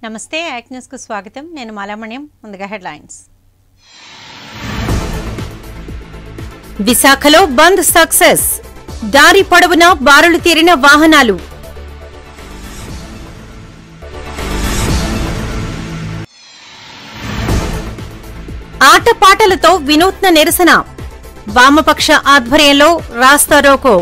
నమస్తే యాక్ న్యూస్కు స్వాగతం నేను మాలామణ్యం ముందుగా హెడ్లైన్స్ విశాఖలో బంద్ సక్సెస్ దారి పొడవునా బారులు తీరిన వాహనాలు ఆటపాటలతో వినూత్న నిరసన వామపక్ష ఆధ్వర్యంలో రాస్తారోకో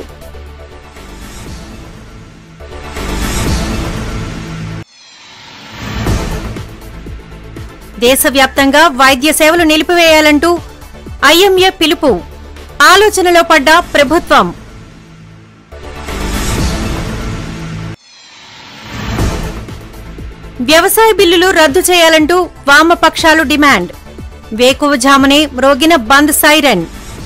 దేశవ్యాప్తంగా వైద్య సేవలు నిలిపివేయాలంటూ ఐఎంఏ పిలుపు ఆలోచనలో పడ్డ ప్రభుత్వం వ్యవసాయ బిల్లులు రద్దు చేయాలంటూ వామపక్షాలు డిమాండ్ వేకువజామునే మ్రోగిన బంద్ సైరన్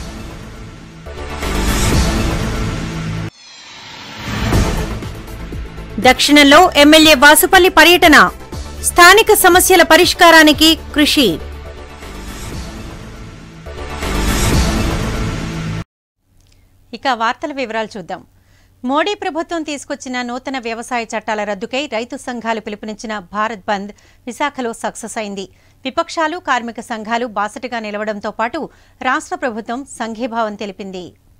దక్షిణంలో ఎమ్మెల్యే వాసుపల్లి పర్యటన స్థానిక సమస్యల పరిష్కారానికి కృషి ఇక వార్తల వివరాలు చూద్దాం మోడీ ప్రభుత్వం తీసుకొచ్చిన నూతన వ్యవసాయ చట్టాల రద్దుకై రైతు సంఘాలు పిలుపునిచ్చిన భారత్ బంద్ విశాఖలో సక్సెస్ అయింది విపక్షాలు కార్మిక సంఘాలు బాసటగా నిలవడంతో పాటు రాష్ట్ర ప్రభుత్వం సంఘీభావం తెలిపింది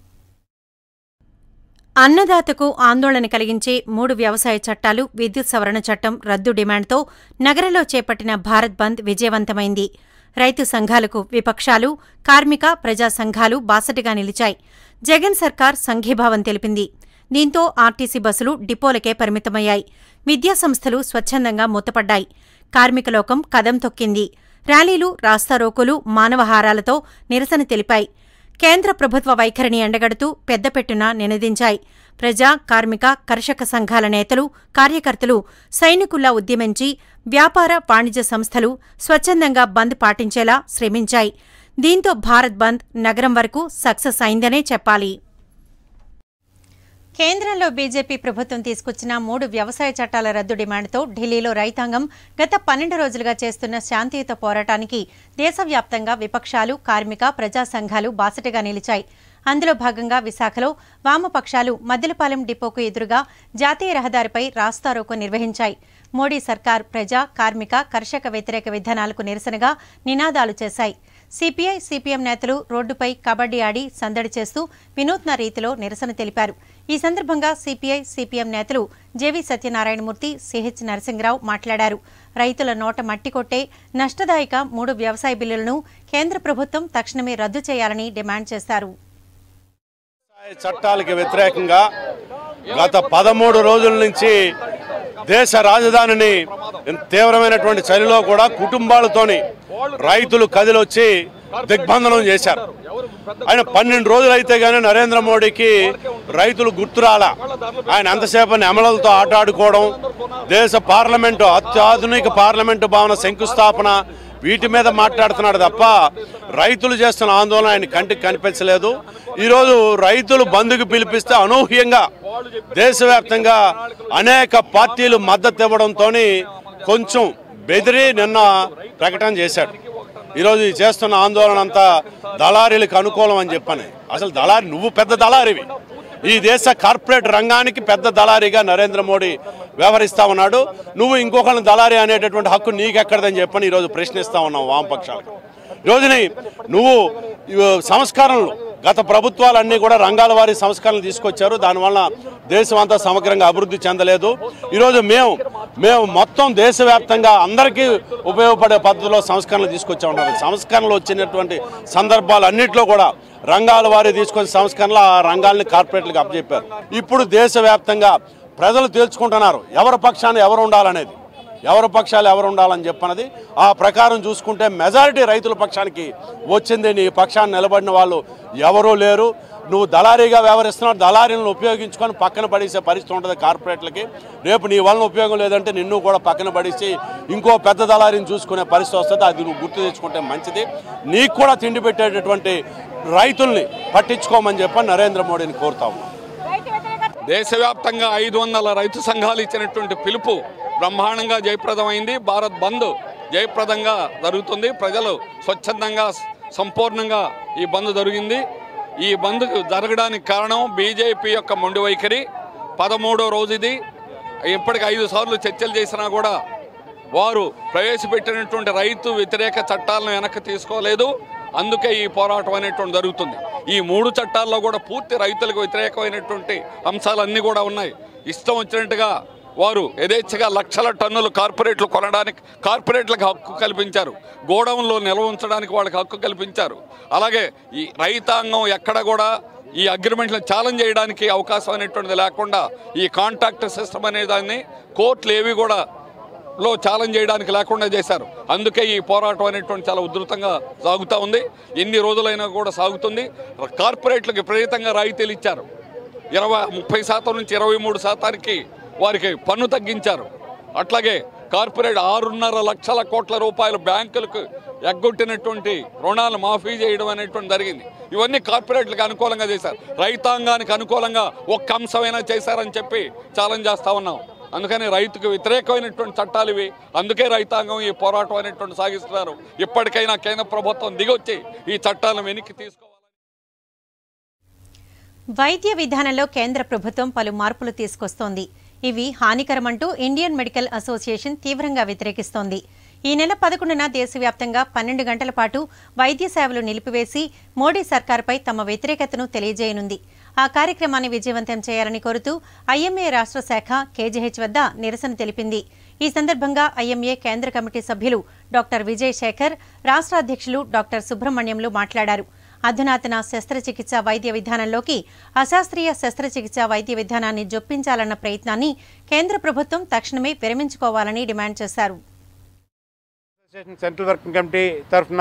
అన్నదాతకు ఆందోళన కలిగించే మూడు వ్యవసాయ చట్టాలు విద్యుత్ సవరణ చట్టం రద్దు డిమాండ్తో నగరంలో చేపట్టిన భారత్ బంద్ విజయవంతమైంది రైతు సంఘాలకు విపక్షాలు కార్మిక ప్రజా సంఘాలు బాసటగా నిలిచాయి జగన్ సర్కార్ సంఘీభావం తెలిపింది దీంతో ఆర్టీసీ బస్సులు డిపోలకే పరిమితమయ్యాయి విద్యాసంస్థలు స్వచ్ఛందంగా మూతపడ్డాయి కార్మిక లోకం కదం తొక్కింది ర్యాలీలు రాస్తారోకోలు మానవహారాలతో నిరసన తెలిపాయి కేంద్ర ప్రభుత్వ వైఖరిని ఎండగడుతూ పెద్దపెట్టున నినదించాయి ప్రజా కార్మిక కర్షక సంఘాల నేతలు కార్యకర్తలు సైనికుల్లా ఉద్యమించి వ్యాపార వాణిజ్య సంస్థలు స్వచ్ఛందంగా బంద్ పాటించేలా శ్రమించాయి దీంతో భారత్ బంద్ నగరం వరకు సక్సెస్ అయిందనే చెప్పాలి కేంద్రంలో బీజేపీ ప్రభుత్వం తీసుకొచ్చిన మూడు వ్యవసాయ చట్టాల రద్దు డిమాండ్తో ఢిల్లీలో రైతాంగం గత పన్నెండు రోజులుగా చేస్తున్న శాంతియుత పోరాటానికి దేశవ్యాప్తంగా విపక్షాలు కార్మిక ప్రజా సంఘాలు బాసటగా నిలిచాయి అందులో భాగంగా విశాఖలో వామపక్షాలు మద్దిలపాలెం డిపోకు ఎదురుగా జాతీయ రహదారిపై రాస్తారోకో నిర్వహించాయి మోడీ సర్కార్ ప్రజా కార్మిక కర్షక వ్యతిరేక విధానాలకు నిరసనగా నినాదాలు చేశాయి సిపిఐ సిపిఎం నేతలు రోడ్డుపై కబడ్డీ ఆడి సందడి చేస్తూ వినూత్న రీతిలో నిరసన తెలిపారు ఈ సందర్భంగా సిపిఐ సిపిఎం నేతలు జేవి సత్యనారాయణమూర్తి సిహెచ్ నరసింహరావు మాట్లాడారు రైతుల నోట మట్టి కొట్టే నష్టదాయక మూడు వ్యవసాయ బిల్లులను కేంద్ర ప్రభుత్వం తక్షణమే రద్దు చేయాలని డిమాండ్ చేశారు వ్యవసాయ చట్టాలకి వ్యతిరేకంగా గత పదమూడు రోజుల నుంచి దేశ రాజధానిని తీవ్రమైనటువంటి చలిలో కూడా కుటుంబాలతోని రైతులు కదిలొచ్చి దిగ్బంధనం చేశారు ఆయన పన్నెండు రోజులు అయితే గానీ నరేంద్ర మోడీకి రైతులు గుర్తురాల ఆయన అంతసేపు నెమలలతో ఆట ఆడుకోవడం దేశ పార్లమెంటు అత్యాధునిక పార్లమెంటు భవన శంకుస్థాపన వీటి మీద మాట్లాడుతున్నాడు తప్ప రైతులు చేస్తున్న ఆందోళన ఆయన కంటికి కనిపించలేదు ఈరోజు రైతులు బంధుకు పిలిపిస్తే అనూహ్యంగా దేశవ్యాప్తంగా అనేక పార్టీలు మద్దతు ఇవ్వడంతో కొంచెం బెదిరి నిన్న ప్రకటన చేశాడు ఈరోజు ఈ చేస్తున్న ఆందోళన అంతా దళారీలకు అనుకూలం అని చెప్పని అసలు దళారి నువ్వు పెద్ద దళారివి ఈ దేశ కార్పొరేట్ రంగానికి పెద్ద దళారిగా నరేంద్ర మోడీ వ్యవహరిస్తా ఉన్నాడు నువ్వు ఇంకొకరిని దళారి అనేటటువంటి హక్కు నీకెక్కడదని చెప్పని ఈరోజు ప్రశ్నిస్తా ఉన్నావు వామపక్షాలకు రోజుని నువ్వు ఇవి సంస్కరణలు గత ప్రభుత్వాలన్నీ కూడా రంగాల వారి సంస్కరణలు తీసుకొచ్చారు దానివల్ల దేశం అంతా సమగ్రంగా అభివృద్ధి చెందలేదు ఈరోజు మేము మేము మొత్తం దేశవ్యాప్తంగా అందరికీ ఉపయోగపడే పద్ధతిలో సంస్కరణలు తీసుకొచ్చా ఉన్నారు సంస్కరణలు వచ్చినటువంటి సందర్భాలు అన్నింటిలో కూడా రంగాల వారి తీసుకొచ్చిన సంస్కరణలు ఆ రంగాల్ని కార్పొరేట్లకు అప్పచెప్పారు ఇప్పుడు దేశవ్యాప్తంగా ప్రజలు తేల్చుకుంటున్నారు ఎవరి పక్షాన ఎవరు ఉండాలనేది ఎవరి పక్షాలు ఎవరు ఉండాలని చెప్పన్నది ఆ ప్రకారం చూసుకుంటే మెజారిటీ రైతుల పక్షానికి వచ్చింది నీ పక్షాన్ని నిలబడిన వాళ్ళు ఎవరూ లేరు నువ్వు దళారీగా వ్యవహరిస్తున్నావు దళారీలను ఉపయోగించుకొని పక్కన పడేసే పరిస్థితి ఉంటుంది కార్పొరేట్లకి రేపు నీ వలన ఉపయోగం లేదంటే నిన్ను కూడా పక్కన పడేసి ఇంకో పెద్ద దళారీని చూసుకునే పరిస్థితి వస్తుంది అది నువ్వు గుర్తు తెచ్చుకుంటే మంచిది నీకు కూడా తిండి పెట్టేటటువంటి రైతుల్ని పట్టించుకోమని చెప్పని నరేంద్ర మోడీని కోరుతాము దేశవ్యాప్తంగా ఐదు వందల రైతు సంఘాలు ఇచ్చినటువంటి పిలుపు బ్రహ్మాండంగా జయప్రదమైంది భారత్ బంద్ జయప్రదంగా జరుగుతుంది ప్రజలు స్వచ్ఛందంగా సంపూర్ణంగా ఈ బంద్ జరిగింది ఈ బంద్ జరగడానికి కారణం బీజేపీ యొక్క మొండి వైఖరి పదమూడో రోజు ఇది ఇప్పటికి ఐదు సార్లు చర్చలు చేసినా కూడా వారు ప్రవేశపెట్టినటువంటి రైతు వ్యతిరేక చట్టాలను వెనక్కి తీసుకోలేదు అందుకే ఈ పోరాటం అనేటువంటి జరుగుతుంది ఈ మూడు చట్టాల్లో కూడా పూర్తి రైతులకు వ్యతిరేకమైనటువంటి అంశాలన్నీ కూడా ఉన్నాయి ఇష్టం వచ్చినట్టుగా వారు యథేచ్ఛగా లక్షల టన్నులు కార్పొరేట్లు కొనడానికి కార్పొరేట్లకు హక్కు కల్పించారు గోడౌన్లో నిల్వ ఉంచడానికి వాళ్ళకి హక్కు కల్పించారు అలాగే ఈ రైతాంగం ఎక్కడ కూడా ఈ అగ్రిమెంట్లను ఛాలెంజ్ చేయడానికి అవకాశం అనేటువంటిది లేకుండా ఈ కాంట్రాక్ట్ సిస్టమ్ అనే దాన్ని కోర్టులు ఏవి కూడా లో ఛాలెంజ్ చేయడానికి లేకుండా చేశారు అందుకే ఈ పోరాటం అనేటువంటి చాలా ఉధృతంగా సాగుతూ ఉంది ఎన్ని రోజులైనా కూడా సాగుతుంది కార్పొరేట్లకు విపరీతంగా రాయితీలు ఇచ్చారు ఇరవై ముప్పై శాతం నుంచి ఇరవై మూడు శాతానికి వారికి పన్ను తగ్గించారు అట్లాగే కార్పొరేట్ ఆరున్నర లక్షల కోట్ల రూపాయలు బ్యాంకులకు ఎగ్గొట్టినటువంటి రుణాలు మాఫీ చేయడం అనేటువంటి జరిగింది ఇవన్నీ కార్పొరేట్లకు అనుకూలంగా చేశారు రైతాంగానికి అనుకూలంగా ఒక్క అంశమైనా చేశారని చెప్పి ఛాలెంజ్ చేస్తా ఉన్నాం అందుకని రైతుకు వ్యతిరేకమైనటువంటి చట్టాలు ఇవి అందుకే రైతాంగం ఈ పోరాటం అనేటువంటి సాగిస్తున్నారు ఇప్పటికైనా కేంద్ర ప్రభుత్వం దిగొచ్చి ఈ చట్టాలను వెనక్కి తీసుకోవాలి వైద్య విధానంలో కేంద్ర ప్రభుత్వం పలు మార్పులు తీసుకొస్తోంది ఇవి హానికరమంటూ ఇండియన్ మెడికల్ అసోసియేషన్ తీవ్రంగా వ్యతిరేకిస్తోంది ఈ నెల పదకొండున దేశవ్యాప్తంగా పన్నెండు గంటల పాటు వైద్య సేవలు నిలిపివేసి మోడీ సర్కార్పై తమ వ్యతిరేకతను తెలియజేయనుంది ఆ కార్యక్రమాన్ని విజయవంతం చేయాలని కోరుతూ ఐఎంఏ రాష్ట్ర శాఖ కేజీహెచ్ వద్ద నిరసన తెలిపింది ఈ సందర్భంగా ఐఎంఏ కేంద్ర కమిటీ సభ్యులు డాక్టర్ విజయ్ శేఖర్ రాష్ట్ర అధ్యక్షులు డాక్టర్ సుబ్రహ్మణ్యంలు మాట్లాడారు అధునాతన శస్త్రచికిత్స వైద్య విధానంలోకి అశాస్త్రీయ శస్త్రచికిత్స వైద్య విధానాన్ని జొప్పించాలన్న ప్రయత్నాన్ని కేంద్ర ప్రభుత్వం తక్షణమే విరమించుకోవాలని డిమాండ్ చేశారు అసోసియేషన్ సెంట్రల్ వర్కింగ్ కమిటీ తరఫున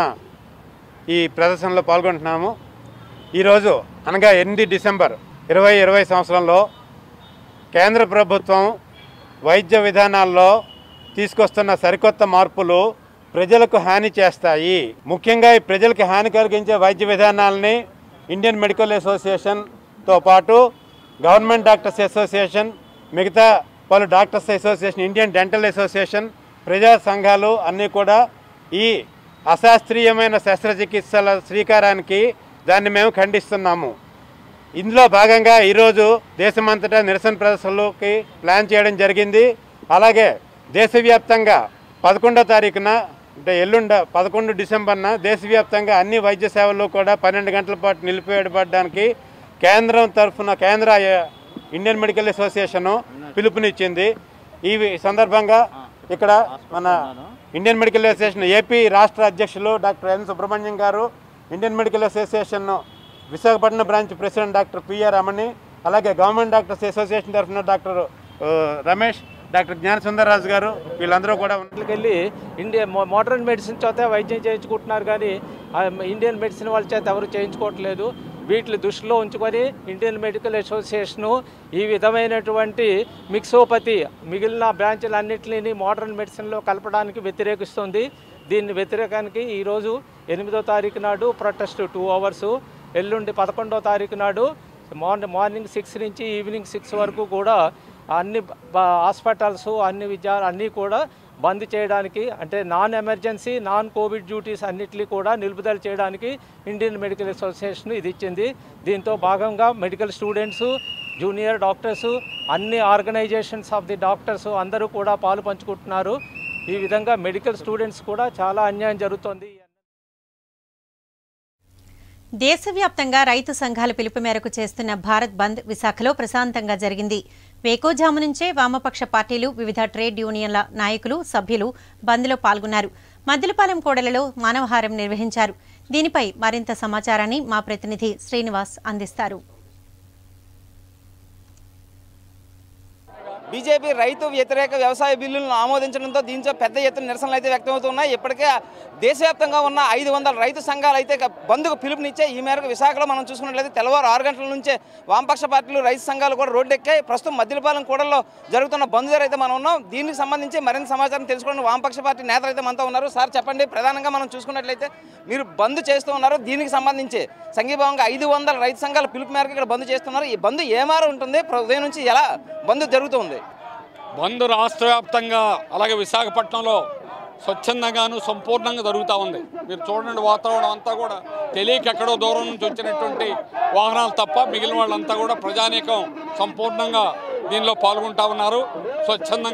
ఈ ప్రదర్శనలో పాల్గొంటున్నాము ఈరోజు అనగా ఎనిమిది డిసెంబర్ ఇరవై ఇరవై సంవత్సరంలో కేంద్ర ప్రభుత్వం వైద్య విధానాల్లో తీసుకొస్తున్న సరికొత్త మార్పులు ప్రజలకు హాని చేస్తాయి ముఖ్యంగా ఈ ప్రజలకు హాని కలిగించే వైద్య విధానాలని ఇండియన్ మెడికల్ అసోసియేషన్తో పాటు గవర్నమెంట్ డాక్టర్స్ అసోసియేషన్ మిగతా పలు doctors association Indian dental association ప్రజా సంఘాలు అన్నీ కూడా ఈ అశాస్త్రీయమైన శస్త్రచికిత్సల శ్రీకారానికి దాన్ని మేము ఖండిస్తున్నాము ఇందులో భాగంగా ఈరోజు దేశమంతటా నిరసన ప్రదర్శనలోకి ప్లాన్ చేయడం జరిగింది అలాగే దేశవ్యాప్తంగా పదకొండో తారీఖున అంటే ఎల్లుండ పదకొండు డిసెంబర్న దేశవ్యాప్తంగా అన్ని వైద్య సేవలు కూడా పన్నెండు గంటల పాటు నిలిపివేయబడడానికి కేంద్రం తరఫున కేంద్ర ఇండియన్ మెడికల్ అసోసియేషను పిలుపునిచ్చింది ఈ సందర్భంగా ఇక్కడ మన ఇండియన్ మెడికల్ అసోసియేషన్ ఏపీ రాష్ట్ర అధ్యక్షులు doctor N Subrahmanyam garu Indian medical association Visakhapatnam branch president doctor PR Ramani అలాగే గవర్నమెంట్ డాక్టర్స్ అసోసియేషన్ తరఫున డాక్టర్ ఆ, రమేష్ డాక్టర్ జ్ఞాన సుందర్రాజు గారు వీళ్ళందరూ కూడా ఉన్నారు. వెళ్ళి ఇండియా మో- మోడర్న్ మెడిసిన్ చేత వైద్యం చేయించుకుంటున్నారు కానీ ఆ ఇండియన్ మెడిసిన్ వాళ్ళ చేత ఎవరు చేయించుకోవట్లేదు వీటిని దృష్టిలో ఉంచుకొని ఇండియన్ మెడికల్ అసోసియేషను ఈ విధమైనటువంటి మిక్సోపతి మిగిలిన బ్రాంచులన్నింటినీ మోడర్న్ మెడిసిన్లో కలపడానికి వ్యతిరేకిస్తుంది దీన్ని వ్యతిరేకానికి ఈరోజు ఎనిమిదో తారీఖు నాడు ప్రొటెస్ట్ టూ అవర్స్ ఎల్లుండి పదకొండో తారీఖు నాడు మార్నింగ్ మార్నింగ్ సిక్స్ నుంచి ఈవినింగ్ సిక్స్ వరకు కూడా అన్ని బ- హాస్పిటల్స్ అన్ని విద్యా అన్నీ కూడా బంద్ చేయడానికి అంటే non emergency non COVID duties అన్నిటినీ కూడా నిలుపుదల చేయడానికి ఇండియన్ మెడికల్ అసోసియేషన్ ఇది ఇచ్చింది దీంతో భాగంగా మెడికల్ స్టూడెంట్స్ జూనియర్ డాక్టర్స్ అన్ని ఆర్గనైజేషన్స్ ఆఫ్ ది డాక్టర్స్ అందరూ కూడా పాలు పంచుకుంటున్నారు ఈ విధంగా మెడికల్ స్టూడెంట్స్ కూడా చాలా అన్యాయం జరుగుతోంది దేశవ్యాప్తంగా రైతు సంఘాల పిలుపు మేరకు చేస్తున్న భారత్ బంద్ విశాఖలో ప్రశాంతంగా జరిగింది వేకోజాము నుంచే వామపక్ష పార్టీలు వివిధ ట్రేడ్ యూనియన్ల నాయకులు సభ్యులు బంద్లో పాల్గొన్నారు మద్దిలపాలెం కూడలలో మానవహారం నిర్వహించారు దీనిపై మరింత సమాచారాన్ని మా ప్రతినిధి శ్రీనివాస్ అందిస్తారు బీజేపీ రైతు వ్యతిరేక వ్యవసాయ బిల్లులను ఆమోదించడంతో దీంతో పెద్ద ఎత్తున నిరసనలు అయితే వ్యక్తమవుతున్నాయి ఇప్పటికే దేశవ్యాప్తంగా ఉన్న ఐదు వందల రైతు సంఘాలు అయితే ఇక బంద్కు పిలుపునిచ్చే ఈ మేరకు విశాఖలో మనం చూసుకున్నట్లయితే తెల్లవారు ఆరు గంటల నుంచే వామపక్ష పార్టీలు రైతు సంఘాలు కూడా రోడ్డెక్కాయి ప్రస్తుతం మద్దిలపాలెం కూడల్లో జరుగుతున్న బంద్ దగ్గర అయితే మనం ఉన్నాం దీనికి సంబంధించి మరింత సమాచారం తెలుసుకోవడానికి వామపక్ష పార్టీ నేతలు అయితే మనతో ఉన్నారు సార్ చెప్పండి ప్రధానంగా మనం చూసుకున్నట్లయితే మీరు బంద్ చేస్తూ ఉన్నారు దీనికి సంబంధించి సంఘీభావంగా ఐదు వందల రైతు సంఘాల పిలుపు మేరకు ఇక్కడ బంద్ చేస్తున్నారు ఈ బంద్ ఏమారు ఉంటుంది ఉదయం నుంచి ఎలా బంద్ జరుగుతుంది బంద్ రాష్ట్ర వ్యాప్తంగా అలాగే విశాఖపట్నంలో స్వచ్ఛందంగాను సంపూర్ణంగా జరుగుతూ ఉంది మీరు చూడండి వాతావరణం అంతా కూడా తెలియక ఎక్కడో దూరం నుంచి వచ్చినటువంటి వాహనాలు తప్ప మిగిలిన వాళ్ళంతా కూడా ప్రజానీకం సంపూర్ణంగా దీనిలో పాల్గొంటా ఉన్నారు స్వచ్ఛందంగా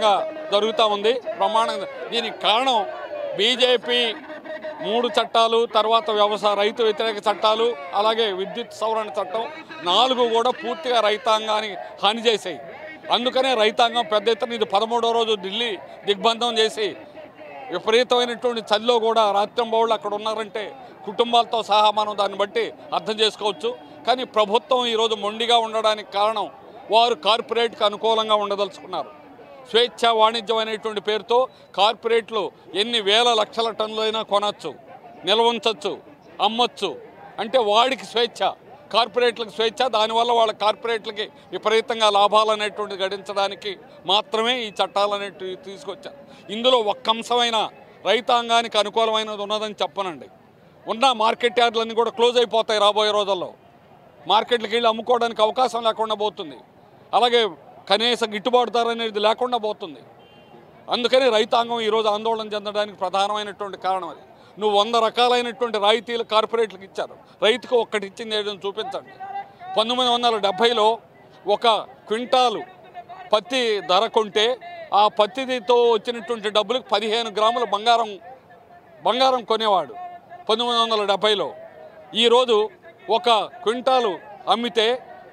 జరుగుతూ ఉంది ప్రమాణంగా దీనికి కారణం బీజేపీ మూడు చట్టాలు తర్వాత వ్యవసాయ రైతు వ్యతిరేక చట్టాలు అలాగే విద్యుత్ సవరణ చట్టం నాలుగు కూడా పూర్తిగా రైతాంగానికి హాని చేసాయి అందుకనే రైతాంగం పెద్ద ఎత్తున ఇది పదమూడో రోజు ఢిల్లీ దిగ్బంధం చేసి విపరీతమైనటువంటి చలిలో కూడా రాత్రింబౌళ్ళు అక్కడ ఉన్నారంటే కుటుంబాలతో సహా మనం దాన్ని బట్టి అర్థం చేసుకోవచ్చు కానీ ప్రభుత్వం ఈరోజు మొండిగా ఉండడానికి కారణం వారు కార్పొరేట్కి అనుకూలంగా ఉండదలుచుకున్నారు స్వేచ్ఛ వాణిజ్యం అనేటువంటి పేరుతో కార్పొరేట్లు ఎన్ని వేల లక్షల టన్నులైనా కొనచ్చు నిల్వ ఉంచచ్చు అమ్మొచ్చు అంటే వాడికి స్వేచ్ఛ కార్పొరేట్లకు స్వేచ్ఛ దానివల్ల వాళ్ళ కార్పొరేట్లకి విపరీతంగా లాభాలు అనేటువంటి గడించడానికి మాత్రమే ఈ చట్టాలు అనేటివి తీసుకొచ్చారు ఇందులో ఒక్క అంశమైన రైతాంగానికి అనుకూలమైనది ఉన్నదని చెప్పనండి ఉన్న మార్కెట్ యార్డులన్నీ కూడా క్లోజ్ అయిపోతాయి రాబోయే రోజుల్లో మార్కెట్లకు వెళ్ళి అమ్ముకోవడానికి అవకాశం లేకుండా పోతుంది అలాగే కనీస గిట్టుబాటు ధర అనేది లేకుండా పోతుంది అందుకని రైతాంగం ఈరోజు ఆందోళన చెందడానికి ప్రధానమైనటువంటి కారణం అది నువ్వు వంద రకాలైనటువంటి రాయితీలు కార్పొరేట్లకు ఇచ్చారు రైతుకు ఒక్కటి ఇచ్చింది ఏదో చూపించండి పంతొమ్మిది వందల డెబ్భైలో ఒక క్వింటాలు పత్తి ధర కొంటే ఆ పత్తితో వచ్చినటువంటి డబ్బులకు పదిహేను గ్రాముల బంగారం బంగారం కొనేవాడు పంతొమ్మిది వందల డెబ్భైలో ఈరోజు ఒక క్వింటాలు అమ్మితే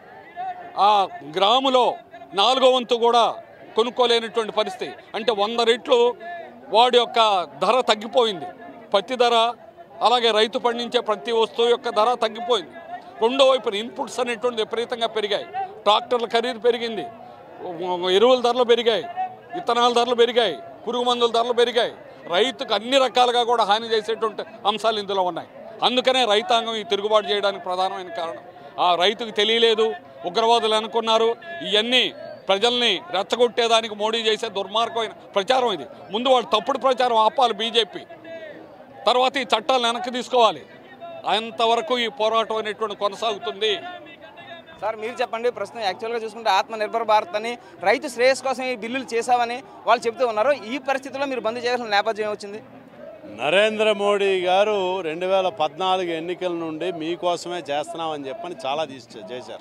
ఆ గ్రాములో నాలుగో వంతు కూడా కొనుక్కోలేనటువంటి పరిస్థితి అంటే వంద రెట్లు వాడి యొక్క ధర తగ్గిపోయింది పత్తి ధర అలాగే రైతు పండించే ప్రతి వస్తువు యొక్క ధర తగ్గిపోయింది రెండో వైపున ఇన్పుట్స్ అనేటువంటి విపరీతంగా పెరిగాయి ట్రాక్టర్ల ఖరీదు పెరిగింది ఎరువుల ధరలు పెరిగాయి విత్తనాల ధరలు పెరిగాయి పురుగు మందుల ధరలు పెరిగాయి రైతుకు అన్ని రకాలుగా కూడా హాని చేసేటువంటి అంశాలు ఇందులో ఉన్నాయి అందుకనే రైతాంగం ఈ తిరుగుబాటు చేయడానికి ప్రధానమైన కారణం ఆ రైతుకు తెలియలేదు ఉగ్రవాదులు అనుకున్నారు ఇవన్నీ ప్రజల్ని రెచ్చగొట్టేదానికి మోడీ చేసే దుర్మార్గమైన ప్రచారం ఇది ముందు వాళ్ళు తప్పుడు ప్రచారం ఆపాలి బీజేపీ తర్వాత ఈ చట్టాలను వెనక్కి తీసుకోవాలి అంతవరకు ఈ పోరాటం అనేటువంటి కొనసాగుతుంది సార్ మీరు చెప్పండి ప్రస్తుతం యాక్చువల్గా చూసుకుంటే ఆత్మ నిర్భర్ భారత్ అని రైతు శ్రేయస్ కోసం ఈ బిల్లులు చేశామని వాళ్ళు చెబుతూ ఉన్నారు ఈ పరిస్థితిలో మీరు బంద్ చేయాల్సిన నేపథ్యం ఏమొచ్చింది నరేంద్ర మోడీ గారు రెండు వేల పద్నాలుగు ఎన్నికల నుండి మీకోసమే చేస్తున్నామని చెప్పని చాలా తీసి చేశారు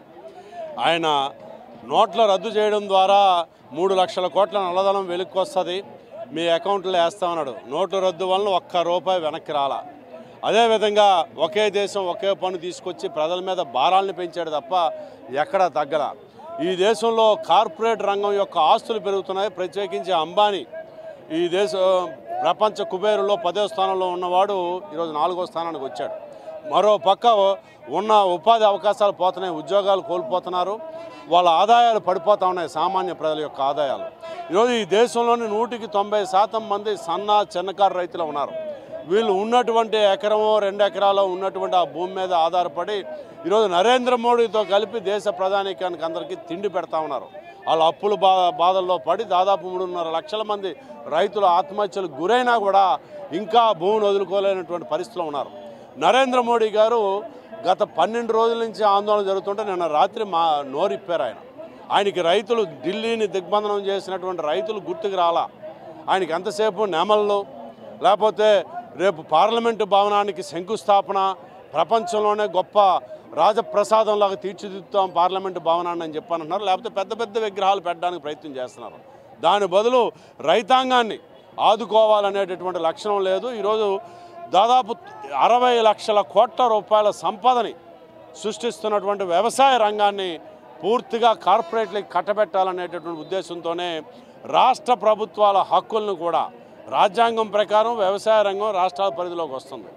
ఆయన నోట్ల రద్దు చేయడం ద్వారా మూడు లక్షల కోట్ల నల్లధనం వెలుక్కొస్తుంది మీ అకౌంట్లో వేస్తామన్నాడు నోట్ల రద్దు వలన ఒక్క రూపాయి వెనక్కి రాలా అదేవిధంగా ఒకే దేశం ఒకే పన్ను తీసుకొచ్చి ప్రజల మీద భారాలను పెంచాడు తప్ప ఎక్కడా తగ్గల ఈ దేశంలో కార్పొరేట్ రంగం యొక్క ఆస్తులు పెరుగుతున్నాయి ప్రత్యేకించి అంబానీ ఈ దేశ ప్రపంచ కుబేరులో పదో స్థానంలో ఉన్నవాడు ఈరోజు నాలుగో స్థానానికి వచ్చాడు మరో పక్క ఉన్న ఉపాధి అవకాశాలు పోతున్నాయి ఉద్యోగాలు కోల్పోతున్నారు వాళ్ళ ఆదాయాలు పడిపోతూ ఉన్నాయి సామాన్య ప్రజల యొక్క ఆదాయాలు ఈరోజు ఈ దేశంలోని నూటికి తొంభై శాతం మంది సన్న చిన్నకారు రైతులు ఉన్నారు వీళ్ళు ఉన్నటువంటి ఎకరమో రెండు ఎకరాలో ఉన్నటువంటి ఆ భూమి మీద ఆధారపడి ఈరోజు నరేంద్ర మోడీతో కలిపి దేశ ప్రధానికానికి అందరికీ తిండి పెడతా ఉన్నారు వాళ్ళ అప్పుల బా బాధల్లో పడి దాదాపు మూడున్నర లక్షల మంది రైతులు ఆత్మహత్యలకు గురైనా కూడా ఇంకా భూమిని వదులుకోలేనటువంటి పరిస్థితిలో ఉన్నారు నరేంద్ర మోడీ గారు గత పన్నెండు రోజుల నుంచి ఆందోళన జరుగుతుంటే నిన్న రాత్రి మా నోరిప్పారు ఆయన ఆయనకి రైతులు ఢిల్లీని దిగ్బంధనం చేసినటువంటి రైతులు గుర్తుకు రాలా ఆయనకి ఎంతసేపు నెమళ్ళు లేకపోతే రేపు పార్లమెంటు భవనానికి శంకుస్థాపన ప్రపంచంలోనే గొప్ప రాజప్రసాదంలాగా తీర్చిదిద్దుతాం పార్లమెంటు భవనాన్ని అని చెప్పానంటున్నారు లేకపోతే పెద్ద పెద్ద విగ్రహాలు పెట్టడానికి ప్రయత్నం చేస్తున్నారు దాని బదులు రైతాంగాన్ని ఆదుకోవాలనేటటువంటి లక్షణం లేదు ఈరోజు దాదాపు అరవై లక్షల కోట్ల రూపాయల సంపదని సృష్టిస్తున్నటువంటి వ్యవసాయ రంగాన్ని పూర్తిగా కార్పొరేట్లకి కట్టబెట్టాలనేటటువంటి ఉద్దేశంతోనే రాష్ట్ర ప్రభుత్వాల హక్కులను కూడా రాజ్యాంగం ప్రకారం వ్యవసాయ రంగం రాష్ట్రాల పరిధిలోకి వస్తుంది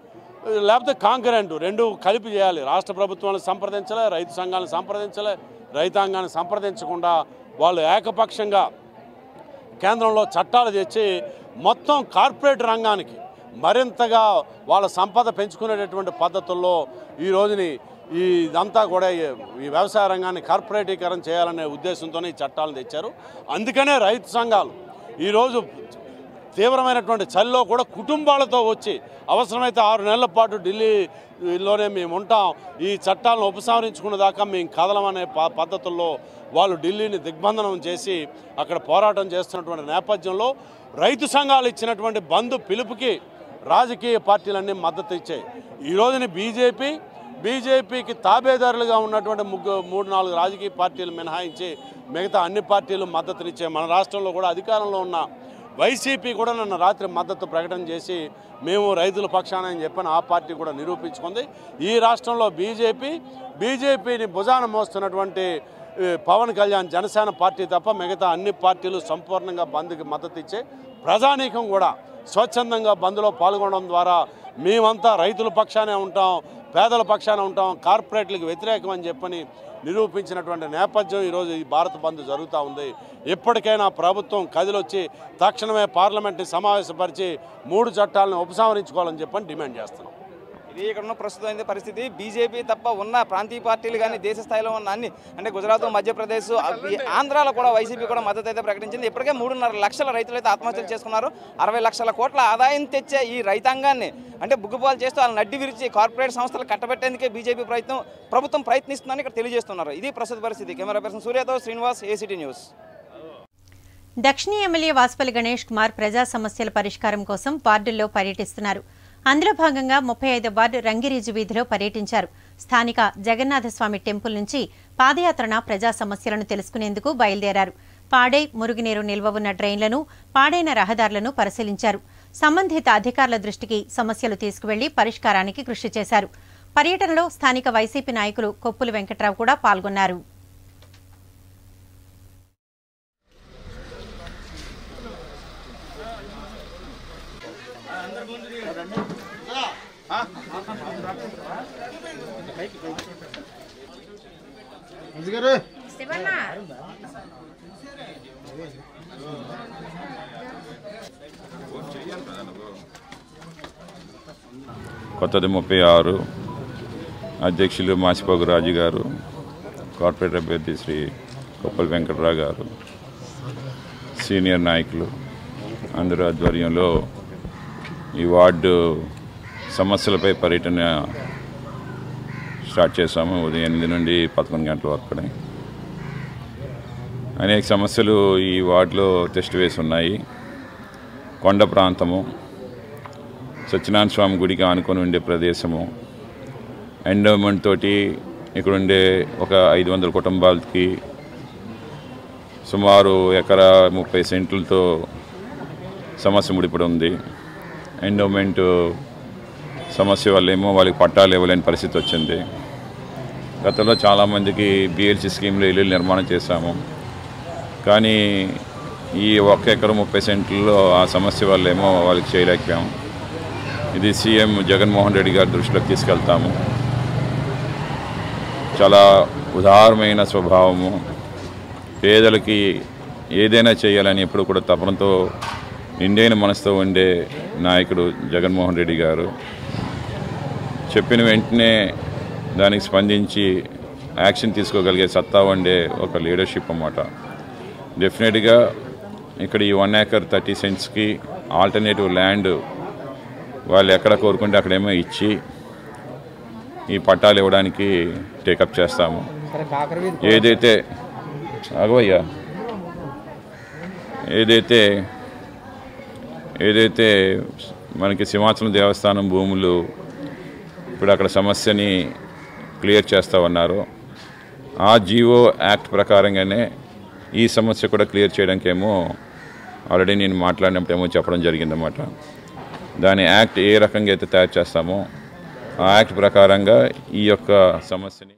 లేకపోతే కాంకరెంట్ రెండు కలిపి చేయాలి రాష్ట్ర ప్రభుత్వాలను సంప్రదించలే రైతు సంఘాలను సంప్రదించలే రైతాంగాన్ని సంప్రదించకుండా వాళ్ళు ఏకపక్షంగా కేంద్రంలో చట్టాలు తెచ్చి మొత్తం కార్పొరేట్ రంగానికి మరింతగా వాళ్ళ సంపద పెంచుకునేటటువంటి పద్ధతుల్లో ఈ రోజుని ఈ ఇదంతా కూడా ఈ ఈ వ్యవసాయ రంగాన్ని కార్పొరేటీకరణ చేయాలనే ఉద్దేశంతోనే ఈ చట్టాలను తెచ్చారు అందుకనే రైతు సంఘాలు ఈరోజు తీవ్రమైనటువంటి చలిలో కూడా కుటుంబాలతో వచ్చి అవసరమైతే ఆరు నెలల పాటు ఢిల్లీలోనే మేము ఉంటాం ఈ చట్టాలను ఉపసంహరించుకునే దాకా మేము కదలమనే ప- పద్ధతుల్లో వాళ్ళు ఢిల్లీని దిగ్బంధనం చేసి అక్కడ పోరాటం చేస్తున్నటువంటి నేపథ్యంలో రైతు సంఘాలు ఇచ్చినటువంటి బంధు పిలుపుకి రాజకీయ పార్టీలన్నీ మద్దతు ఇచ్చాయి ఈ రోజుని బీజేపీ బీజేపీకి తాబేదారులుగా ఉన్నటువంటి ముగ్గు మూడు నాలుగు రాజకీయ పార్టీలు మినహాయించి మిగతా అన్ని పార్టీలు మద్దతునిచ్చే మన రాష్ట్రంలో కూడా అధికారంలో ఉన్న వైసీపీ కూడా నన్న రాత్రి మద్దతు ప్రకటన చేసి మేము రైతుల పక్షాన అని చెప్పని ఆ పార్టీ కూడా నిరూపించుకుంది ఈ రాష్ట్రంలో బీజేపీ బీజేపీని భుజాన మోస్తున్నటువంటి ఈ, పవన్ కళ్యాణ్ జనసేన పార్టీ తప్ప మిగతా అన్ని పార్టీలు సంపూర్ణంగా బంద్కి మద్దతు ఇచ్చే ప్రజానీకం కూడా స్వచ్ఛందంగా బంద్లో పాల్గొనడం ద్వారా మేమంతా రైతుల పక్షానే ఉంటాం పేదల పక్షాన ఉంటాం కార్పొరేట్లకు వ్యతిరేకం అని చెప్పని నిరూపించినటువంటి నేపథ్యం ఈరోజు ఈ భారత్ బంద్ జరుగుతూ ఉంది ఇప్పటికైనా ప్రభుత్వం కదిలొచ్చి తక్షణమే పార్లమెంట్ని సమావేశపరిచి మూడు చట్టాలను ఉపసంహరించుకోవాలని చెప్పని డిమాండ్ చేస్తున్నాం ఇది ఇక్కడ ఉన్న ప్రస్తుతం అయితే పరిస్థితి బీజేపీ తప్ప ఉన్న ప్రాంతీయ పార్టీలు కానీ దేశ స్థాయిలో ఉన్న అన్ని అంటే గుజరాత్ మధ్యప్రదేశ్ అవి- ఆంధ్రాలో కూడా వైసీపీ కూడా మద్దతు అయితే ప్రకటించింది ఇప్పటికే మూడున్నర లక్షల రైతులు అయితే ఆత్మహత్యలు చేసుకున్నారు అరవై లక్షల కోట్ల ఆదాయం తెచ్చే ఈ రైతాంగాన్ని అంటే బుగ్గుపాలు చేస్తూ వాళ్ళని నడ్డి విరిచి కార్పొరేట్ సంస్థలు కట్టబెట్టేందుకే బీజేపీ ప్రయత్నం ప్రభుత్వం ప్రయత్నిస్తుందని ఇక్కడ తెలియజేస్తున్నారు ఇది ప్రస్తుత పరిస్థితి కెమెరా పర్సన్ సూర్యతో శ్రీనివాస్ ఏసీటీ న్యూస్ దక్షిణ ఎమ్మెల్యే వాసుపల్లి గణేష్ కుమార్ ప్రజా సమస్యల పరిష్కారం కోసం వార్డుల్లో పర్యటిస్తున్నారు అందులో భాగంగా ముప్పై ఐదో వార్డు రంగిరీజు వీధిలో పర్యటించారు స్థానిక జగన్నాథస్వామి టెంపుల్ నుంచి పాదయాత్రన ప్రజా సమస్యలను తెలుసుకునేందుకు బయలుదేరారు పాడై మురుగునీరు నిల్వ ఉన్న డ్రైన్లను పాడైన రహదారులను పరిశీలించారు సంబంధిత అధికారుల దృష్టికి సమస్యలు తీసుకువెళ్లి పరిష్కారానికి కృషి చేశారు పర్యటనలో స్థానిక వైసీపీ నాయకులు కొప్పుల వెంకట్రావు కూడా పాల్గొన్నారు కొత్తది ముప్పై ఆరు అధ్యక్షులు మాసిపోగు రాజు గారు కార్పొరేటర్ అభ్యర్థి శ్రీ కొప్పల వెంకటరావు గారు సీనియర్ నాయకులు అందరి ఆధ్వర్యంలో ఈ వార్డు సమస్యలపై పర్యటన స్టార్ట్ చేశాము ఉదయం ఎనిమిది నుండి పదకొండు గంటల వరకు అనేక సమస్యలు ఈ వార్డులో టెస్ట్ వేసి ఉన్నాయి కొండ ప్రాంతము సత్యనారాయణ స్వామి గుడికి ఆనుకొని ఉండే ప్రదేశము ఎండోమెంట్ తోటి ఇక్కడ ఉండే ఒక ఐదు వందల కుటుంబాలకి సుమారు ఎకరా ముప్పై సెంట్లతో సమస్య ముడిపడి ఉంది ఎండోమెంట్ సమస్య వల్ల ఏమో వాళ్ళకి పట్టాలు ఇవ్వలేని పరిస్థితి వచ్చింది గతంలో చాలామందికి బిఎల్సి స్కీమ్లో ఇల్లు నిర్మాణం చేశాము కానీ ఈ ఒక్క ఎకరం ముప్పై సెంట్లలో ఆ సమస్య వల్ల ఏమో వాళ్ళకి చేయలేకపోయాము ఇది సీఎం జగన్మోహన్ రెడ్డి గారి దృష్టిలోకి తీసుకెళ్తాము చాలా ఉదారమైన స్వభావము పేదలకి ఏదైనా చేయాలని ఎప్పుడు కూడా తపనతో నిండైన మనసుతో ఉండే నాయకుడు జగన్మోహన్ రెడ్డి గారు చెప్పిన వెంటనే దానికి స్పందించి యాక్షన్ తీసుకోగలిగే సత్తా ఉండే ఒక లీడర్షిప్ అన్నమాట డెఫినెట్గా ఇక్కడ ఈ వన్ ఏకర్ థర్టీ సెంట్స్కి ఆల్టర్నేటివ్ ల్యాండ్ వాళ్ళు ఎక్కడ కోరుకుంటే అక్కడేమో ఇచ్చి ఈ పట్టాలు ఇవ్వడానికి టేకప్ చేస్తాము ఏదైతే అగవయ్యా ఏదైతే ఏదైతే మనకి సింహాచలం దేవస్థానం భూములు ఇప్పుడు అక్కడ సమస్యని క్లియర్ చేస్తా ఉన్నారో ఆ జీవో యాక్ట్ ప్రకారంగానే ఈ సమస్య కూడా క్లియర్ చేయడానికి ఏమో ఆల్రెడీ నేను మాట్లాడినప్పుడు ఏమో చెప్పడం జరిగిందన్నమాట దాని యాక్ట్ ఏ రకంగా అయితే తయారు చేస్తామో ఆ యాక్ట్ ప్రకారంగా ఈ యొక్క సమస్యని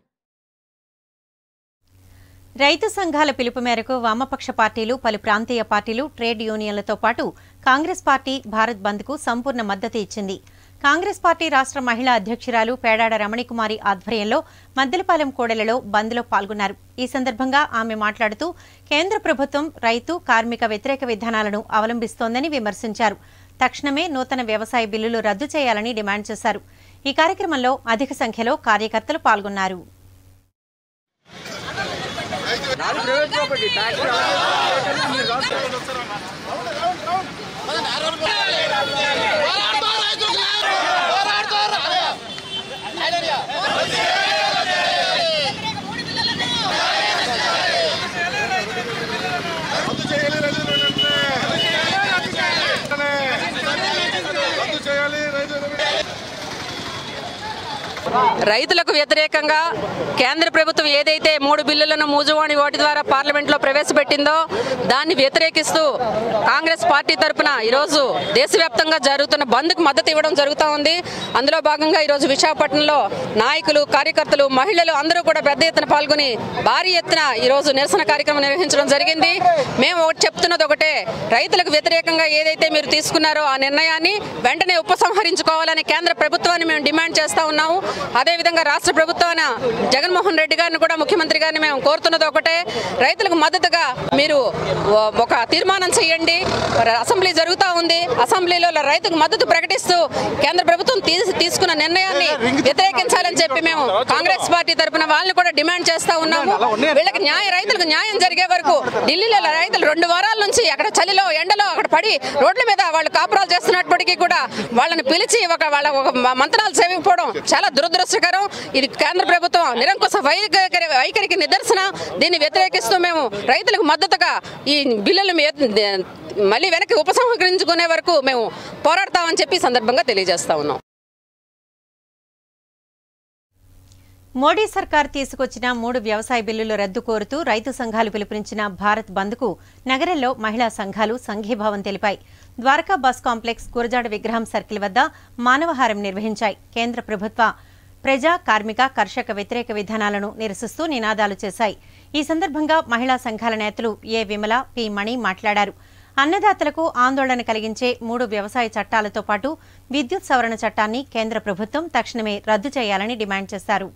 రైతు సంఘాల పిలుపు మేరకు వామపక్ష పార్టీలు పలు ప్రాంతీయ పార్టీలు ట్రేడ్ యూనియన్లతో పాటు కాంగ్రెస్ పార్టీ భారత్ బంద్కు సంపూర్ణ మద్దతు ఇచ్చింది కాంగ్రెస్ పార్టీ రాష్ట్ర మహిళా అధ్యక్షురాలు పేడాడ రమణికుమారి ఆధ్వర్యంలో మద్దెలపాలెం కోడెలలో బంద్లో పాల్గొన్నారు ఈ సందర్భంగా ఆమె మాట్లాడుతూ కేంద్ర ప్రభుత్వం రైతు కార్మిక వ్యతిరేక విధానాలను అవలంబిస్తోందని విమర్శించారు తక్షణమే నూతన వ్యవసాయ బిల్లులు రద్దు చేయాలని డిమాండ్ చేశారు ఈ కార్యక్రమంలో అధిక సంఖ్యలో కార్యకర్తలు పాల్గొన్నారు రైతులకు వ్యతిరేకంగా కేంద్ర ప్రభుత్వం ఏదైతే మూడు బిల్లులను మూజువాణి ఓటు ద్వారా పార్లమెంట్లో ప్రవేశపెట్టిందో దాన్ని వ్యతిరేకిస్తూ కాంగ్రెస్ పార్టీ తరపున ఈరోజు దేశవ్యాప్తంగా జరుగుతున్న బంద్కు మద్దతు ఇవ్వడం జరుగుతూ ఉంది అందులో భాగంగా ఈరోజు విశాఖపట్నంలో నాయకులు కార్యకర్తలు మహిళలు అందరూ కూడా పెద్ద ఎత్తున పాల్గొని భారీ ఎత్తున ఈరోజు నిరసన కార్యక్రమం నిర్వహించడం జరిగింది మేము ఒకటి చెప్తున్నది ఒకటే రైతులకు వ్యతిరేకంగా ఏదైతే మీరు తీసుకున్నారో ఆ నిర్ణయాన్ని వెంటనే ఉపసంహరించుకోవాలని కేంద్ర ప్రభుత్వాన్ని మేము డిమాండ్ చేస్తా ఉన్నాము అదేవిధంగా రాష్ట్ర ప్రభుత్వాన జగన్మోహన్ రెడ్డి గారిని కూడా ముఖ్యమంత్రి గారిని మేము కోరుతున్నది ఒకటే రైతులకు మద్దతుగా మీరు ఓ- ఒక తీర్మానం చేయండి మరి అసెంబ్లీ జరుగుతూ ఉంది అసెంబ్లీలో రైతుకు మద్దతు ప్రకటిస్తూ కేంద్ర ప్రభుత్వం తీసి తీసుకున్న నిర్ణయాన్ని వ్యతిరేకించాలని చెప్పి మేము కాంగ్రెస్ పార్టీ తరపున వాళ్ళని కూడా డిమాండ్ చేస్తా ఉన్నాము వీళ్ళకి న్యాయ రైతులకు న్యాయం జరిగే వరకు ఢిల్లీలో రైతులు రెండు వారాల నుంచి అక్కడ చలిలో ఎండలో అక్కడ పడి రోడ్ల మీద వాళ్ళు కాపురాలు చేస్తున్నప్పటికీ కూడా వాళ్ళని పిలిచి ఒక వాళ్ళ ఒక మ- మంత్రాలు సేవికపోవడం చాలా దురదృష్టకరం ఇది కేంద్ర ప్రభుత్వం నిరంకుశ వైఖరి వైఖరికి నిదర్శన దీన్ని వ్యతిరేకిస్తూ మేము రైతులకు మద్దతుగా ఈ బిల్లులు మీ- మళ్ళీ వెనక్కి ఉపసంహరించుకునే వరకు మేము పోరాడతామని చెప్పి ఈ సందర్భంగా తెలియజేస్తా ఉన్నాం మోడీ సర్కార్ తీసుకొచ్చిన మూడు వ్యవసాయ బిల్లులు రద్దు కోరుతూ రైతు సంఘాలు పిలుపునిచ్చిన భారత్ బంద్కు నగరంలో మహిళా సంఘాలు సంఘీభావం తెలిపాయి ద్వారకా బస్ కాంప్లెక్స్ గురజాడ విగ్రహం సర్కిల్ వద్ద మానవహారం నిర్వహించాయి కేంద్ర ప్రభుత్వ ప్రజా కార్మిక కర్షక వ్యతిరేక విధానాలను నిరసిస్తూ నినాదాలు చేశాయి ఈ సందర్భంగా మహిళా సంఘాల నేతలు ఏ విమల పి మణి మాట్లాడారు అన్నదాతలకు ఆందోళన కలిగించే మూడు వ్యవసాయ చట్టాలతో పాటు విద్యుత్ సవరణ చట్టాన్ని కేంద్ర ప్రభుత్వం తక్షణమే రద్దు చేయాలని డిమాండ్ చేశారు